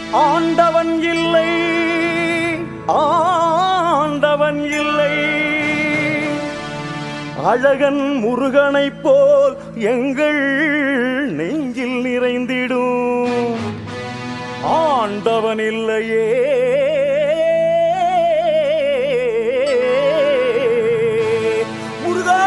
ஆண்டவன் இல்லை ஆண்டவன் இல்லை அழகன் முருகனைப் போல் எங்கள் நெஞ்சில் நிறைந்திடும் ஆண்டவன் இல்லையே முருகா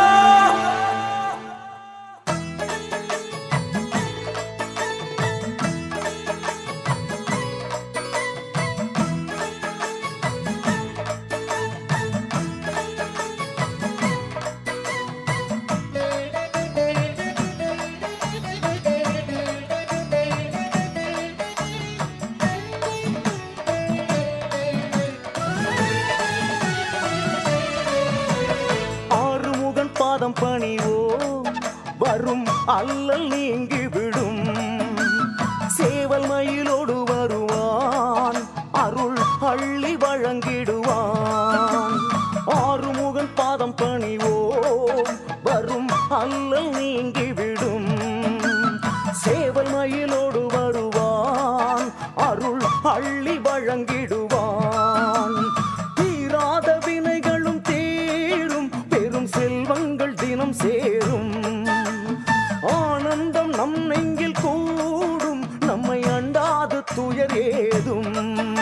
ஆறுமுகன் பாதம் பணிவோ வரும் அல்லல் நீங்கி விடும் சேவல் மயிலோடு வருவான் அருள் அள்ளி வழங்கிடுவான் ஆறுமுகன் பாதம் பணிவோ வரும் அல்லல் நீங்கி விடும் சேவல் மயிலோடு வருவான் அருள் அள்ளி வழங்கிடுவான் தீராத வினைகளும் தீரும் பெரும் செல்வங்கள் தினம் சேரும் ஆனந்தம் நம் நெஞ்சில் கூடும் நம்மை அண்டாது துயர் ஏதும்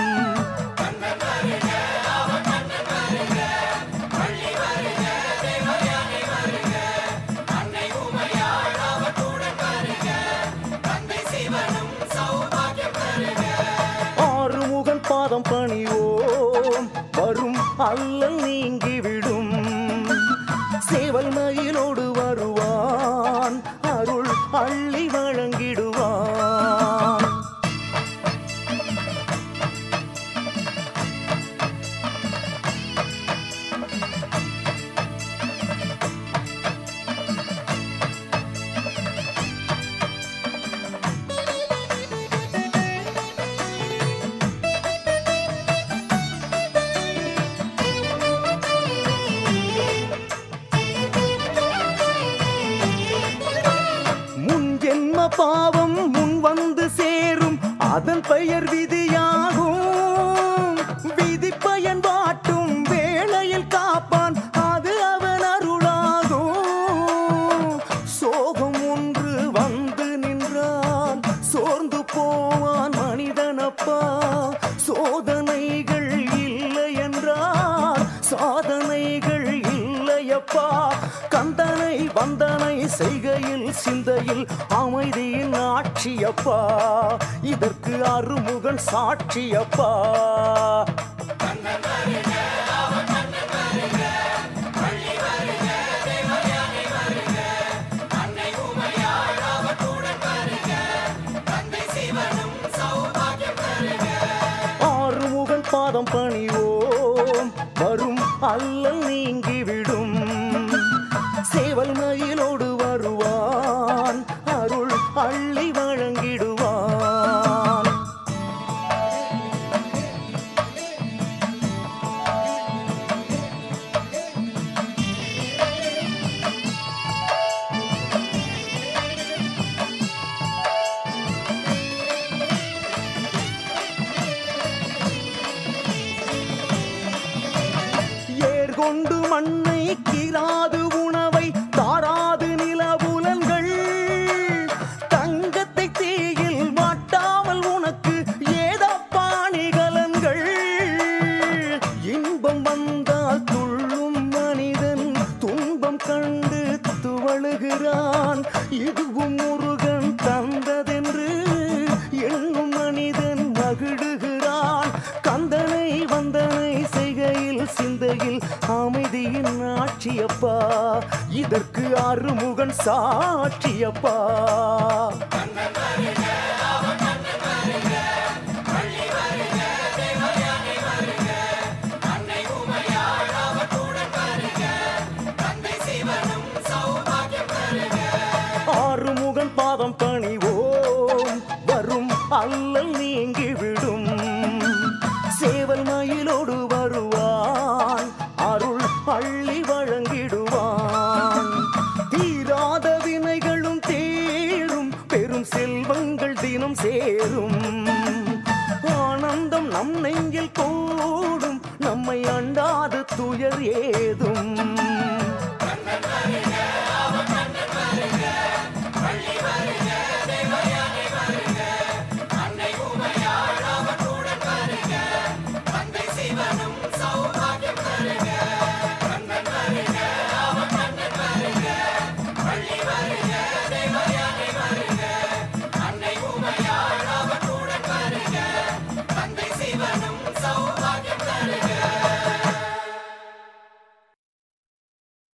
ஆறுமுகன் பாதம் பணிவோம் வரும் அல்லல் நீங்கிவிடும் சேவல் மயிலோடு வருவான் அருள் அள்ளி வழங்கிடுவான் முன் ஜென்ம பாவம் முன் வந்து சேரும் அதன் பெயர் விதியாகும் விதி பயன் வாட்டும் வேளையில் காப்பான் அது அவன் அருளாகும் சோகம் ஒன்று வந்து நின்றான் சோர்ந்து போவான் மனிதனப்பா சோதனைகள் இல்லை என்றால் சாதனைகள் இல்லையப்பா கந்தனை வந்தனை செய்கையில் சிந்தையில் அமைதியின் ஆட்சியப்பா இதற்கு அருமுகன் சாட்சியப்பா ஆறுமுகன் பாதம் பணிவோம் வரும் அல்லல் நீங்கிவிடும் சேவல் மயிலோடு வருவான் அருள் அள்ளி வழங்கிடுவான் ஏர் கொண்டு மண்ணை கீராது உணவை தாராது நிலவுலன்கள் தங்கத்தை தீயில் மாட்டாமல் உனக்கு ஏதப்பா நிகழன்கள் இன்பம் வந்தால் துள்ளும் மனிதன் துன்பம் கண்டு துவழுகிறான் இதுவும் முருகன் தந்ததென்று எண்ணும் மனிதன் மகிழுகிறான் கந்தனை வந்தனை செய்கையில் சிந்தையில் அமைதியின் ஆட்சியப்பா இதற்கு அருமுகன் சாட்சியப்பா ஆறுமுகன் பாதம் பணிவோம் வரும் அல்லல் நீங்கிவிடும் சேவல் மயிலோடு வருவான் அருள் அள்ளி வழங்கிடுவான் தீராத வினைகளும் தீரும் பெரும் செல்வங்கள் தினம் சேரும் நம் நெஞ்சில் கூடும் நம்மை அண்டாது துயர் ஏதும்